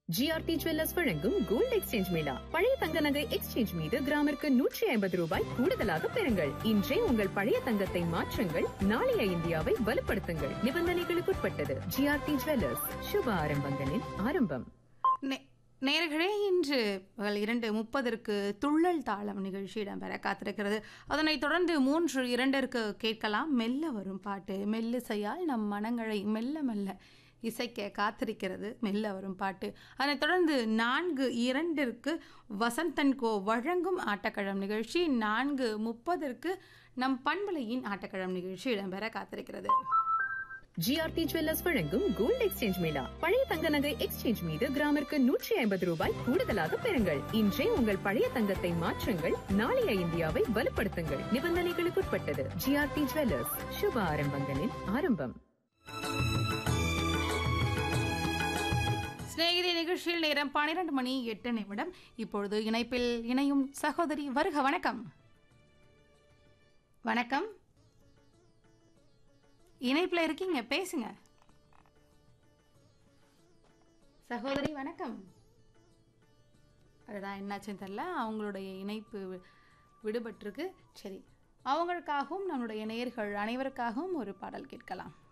GRT jewellers வழங்கும் gold exchange மேளா பழைய தங்க நகை எக்ஸ்சேஞ்ச் மீது கிராமிற்கு நூற்றி ஐம்பது ரூபாய் கூடுதலாக பெறுங்கள் இன்றே உங்கள் பழைய தங்கத்தை மாற்றுங்கள் நாளைய இந்தியாவை வலுப்படுத்துங்கள் நிபந்தனைகளுக்குட்பட்டது ஜிஆர்டி ஜுவல்லர்ஸ் சுப ஆரம்பங்களின் ஆரம்பம் நே- நேயர்களே இன்று பகல் இரண்டு முப்பதற்கு துள்ளல் தாளம் நிகழ்ச்சி இடம்பெற காத்திருக்கிறது அதனைத் தொடர்ந்து மூன்று இரண்டிற்கு கேட்கலாம் மெல்ல வரும் பாட்டு மெல்லிசையால் நம் மனங்களை மெல்ல மெல்ல இசைக்க காத்திருக்கிறது மெல்ல வரும் பாட்டு அதனைத் தொடர்ந்து நான்கு இரண்டிற்கு வசந்தன் கோ வழங்கும் ஆட்டக்கழம் நிகழ்ச்சி நான்கு முப்பதற்கு நம் பண்பலையின் ஆட்டக்கழம் நிகழ்ச்சி இடம்பெற காத்திருக்கிறது ஜிஆர்டி ஜுவல்லர்ஸ் வழங்கும் கோல்ட் எக்ஸ்சேஞ்ச் மேளா பழைய தங்க நகை எக்ஸ்சேஞ்ச் மீது கிராமிற்கு நூற்றி ஐம்பது ரூபாய் கூடுதலாக பெறுங்கள் இன்றே உங்கள் பழைய தங்கத்தை மாற்றுங்கள் நாளைய இந்தியாவை வலுப்படுத்துங்கள் நிபந்தனைகளுக்குட்பட்டது ஜிஆர்டி ஜுவல்லர்ஸ் சுப ஆரம்பங்களின் ஆரம்பம் சிநேகிதி நிகழ்ச்சியில் நேரம் பன்னிரண்டு மணி எட்டு நிமிடம் இப்பொழுது இணைப்பில் இணையும் சகோதரி வருக வணக்கம் வணக்கம் இணைப்பில் இருக்கீங்க பேசுங்க சகோதரி வணக்கம் அதுதான் என்னாச்சுன்னு தெரில அவங்களுடைய இணைப்பு வி- விடுபட்டிருக்கு சரி அவங்களுக்காகவும் நம்மளுடைய நேயர்கள் அனைவருக்காகவும் ஒரு பாடல் கேட்கலாம்